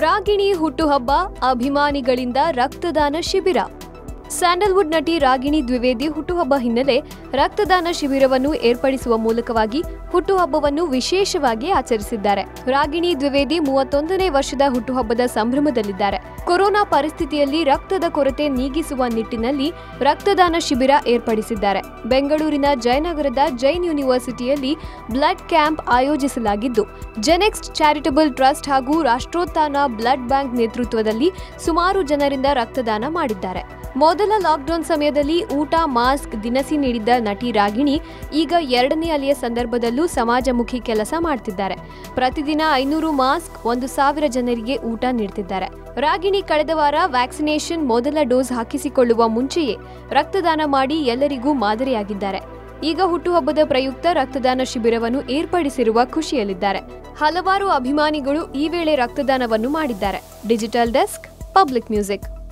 ರಾಗಿಣಿ ಹುಟ್ಟುಹಬ್ಬ ಅಭಿಮಾನಿಗಳಿಂದ ರಕ್ತದಾನ ಶಿಬಿರ ಸ್ಯಾಂಡಲ್ವುಡ್ ನಟಿ ರಾಗಿಣಿ ದ್ವಿವೇದಿ ಹುಟ್ಟುಹಬ್ಬ ಹಿನ್ನೆಲೆ ರಕ್ತದಾನ ಶಿಬಿರವನ್ನು ಏರ್ಪಡಿಸುವ ಮೂಲಕವಾಗಿ ಹುಟ್ಟುಹಬ್ಬವನ್ನು ವಿಶೇಷವಾಗಿ ಆಚರಿಸಿದ್ದಾರೆ ರಾಗಿಣಿ ದ್ವಿವೇದಿ ಮೂವತ್ತೊಂದನೇ ವರ್ಷದ ಹುಟ್ಟುಹಬ್ಬದ ಸಂಭ್ರಮದಲ್ಲಿದ್ದಾರೆ ಕೊರೋನಾ ಪರಿಸ್ಥಿತಿಯಲ್ಲಿ ರಕ್ತದ ಕೊರತೆ ನೀಗಿಸುವ ನಿಟ್ಟಿನಲ್ಲಿ ರಕ್ತದಾನ ಶಿಬಿರ ಏರ್ಪಡಿಸಿದ್ದಾರೆ ಬೆಂಗಳೂರಿನ ಜಯನಗರದ ಜೈನ್ ಯೂನಿವರ್ಸಿಟಿಯಲ್ಲಿ ಬ್ಲಡ್ ಕ್ಯಾಂಪ್ ಆಯೋಜಿಸಲಾಗಿದ್ದು ಜೆನೆಕ್ಸ್ಟ್ ಚಾರಿಟಬಲ್ ಟ್ರಸ್ಟ್ ಹಾಗೂ ರಾಷ್ಟ್ರೋತ್ಥಾನ ಬ್ಲಡ್ ಬ್ಯಾಂಕ್ ನೇತೃತ್ವದಲ್ಲಿ ಸುಮಾರು ಜನರಿಂದ ರಕ್ತದಾನ ಮಾಡಿದ್ದಾರೆ ಮೊದಲ ಲಾಕ್ಡೌನ್ ಸಮಯದಲ್ಲಿ ಊಟ ಮಾಸ್ಕ್ ದಿನಸಿ ನೀಡಿದ್ದ ನಟಿ ರಾಗಿಣಿ ಈಗ ಎರಡನೇ ಅಲೆಯ ಸಂದರ್ಭದಲ್ಲೂ ಸಮಾಜಮುಖಿ ಕೆಲಸ ಮಾಡ್ತಿದ್ದಾರೆ ಪ್ರತಿದಿನ ಐನೂರು ಮಾಸ್ಕ್ ಒಂದು ಸಾವಿರ ಜನರಿಗೆ ಊಟ ನೀಡ್ತಿದ್ದಾರೆ ರಾಗಿಣಿ ಕಳೆದ ವಾರ ವ್ಯಾಕ್ಸಿನೇಷನ್ ಮೊದಲ ಡೋಸ್ ಹಾಕಿಸಿಕೊಳ್ಳುವ ಮುಂಚೆಯೇ ರಕ್ತದಾನ ಮಾಡಿ ಎಲ್ಲರಿಗೂ ಮಾದರಿಯಾಗಿದ್ದಾರೆ ಈಗ ಹುಟ್ಟುಹಬ್ಬದ ಪ್ರಯುಕ್ತ ರಕ್ತದಾನ ಶಿಬಿರವನ್ನು ಏರ್ಪಡಿಸಿರುವ ಖುಷಿಯಲ್ಲಿದ್ದಾರೆ ಹಲವಾರು ಅಭಿಮಾನಿಗಳು ಈ ವೇಳೆ ರಕ್ತದಾನವನ್ನು ಮಾಡಿದ್ದಾರೆ ಡಿಜಿಟಲ್ ಡೆಸ್ಕ್ ಪಬ್ಲಿಕ್ ಮ್ಯೂಸಿಕ್